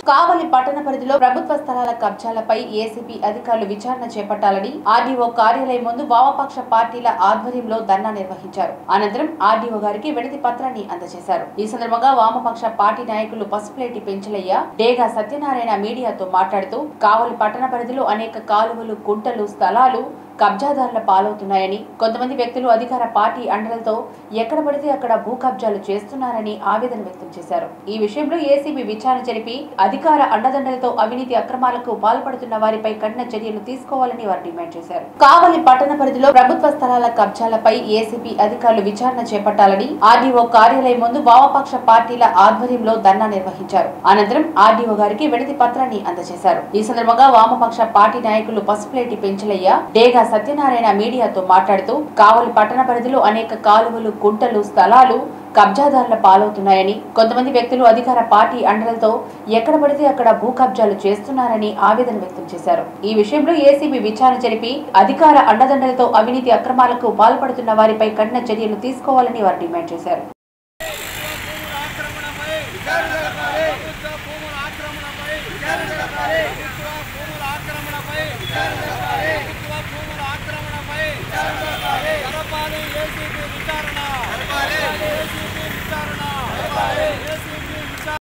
కావలి పట్టణ పరిధిలో ప్రభుత్వ స్థలాల కబ్జాలపై ఏసీబీ అధికారులు విచారణ చేపట్టాలని ఆర్డీఓ కార్యాలయం ముందు వామపక్ష పార్టీల ఆధ్వర్యంలో ధర్నా నిర్వహించారు అనంతరం ఆర్డీఓ గారికి వినతి పత్రాన్ని అందజేశారు ఈ సందర్భంగా వామపక్ష పార్టీ నాయకులు పసుపులేటి పెంచలయ్య డేగా సత్యనారాయణ మీడియాతో మాట్లాడుతూ కావలి పట్టణ పరిధిలో అనేక కాలువలు కుంటలు స్థలాలు కబ్జాదారుల పాలవుతున్నాయని కొంతమంది వ్యక్తులు అధికార పార్టీ అండలతో ఎక్కడ పడితే అక్కడ భూ కబ్జాలు చేస్తున్నారని ఆవేదన వ్యక్తం చేశారు ఈ విషయంలో ఏసీబీ విచారణ జరిపి అధికార అండదండలతో అవినీతి అక్రమాలకు పాల్పడుతున్న వారిపై కఠిన చర్యలు తీసుకోవాలని వారు డిమాండ్ చేశారు కావలి పట్టణ పరిధిలో ప్రభుత్వ స్థలాల కబ్జాలపై ఏసీబీ అధికారులు విచారణ చేపట్టాలని ఆర్డీఓ కార్యాలయం ముందు వామపక్ష పార్టీల ఆధ్వర్యంలో ధర్నా నిర్వహించారు అనంతరం ఆర్డీఓ గారికి వినతి పత్రాన్ని అందజేశారు ఈ సందర్భంగా వామపక్ష పార్టీ నాయకులు పసుపులేటి పెంచలయ్య డేగా సత్యనారాయణ మీడియాతో మాట్లాడుతూ కావలి పట్టణ పరిధిలో అనేక కాలువలు కుంటలు స్థలాలు కబ్జాదారుల పాలవుతున్నాయని కొంతమంది వ్యక్తులు అధికార పార్టీ అండలతో ఎక్కడ పడితే అక్కడ భూ కబ్జాలు చేస్తున్నారని ఆవేదన వ్యక్తం చేశారు ఈ విషయంలో ఏసీబీ విచారణ జరిపి అధికార అండదండలతో అవినీతి అక్రమాలకు పాల్పడుతున్న వారిపై కఠిన చర్యలు తీసుకోవాలని వారు డిమాండ్ చేశారు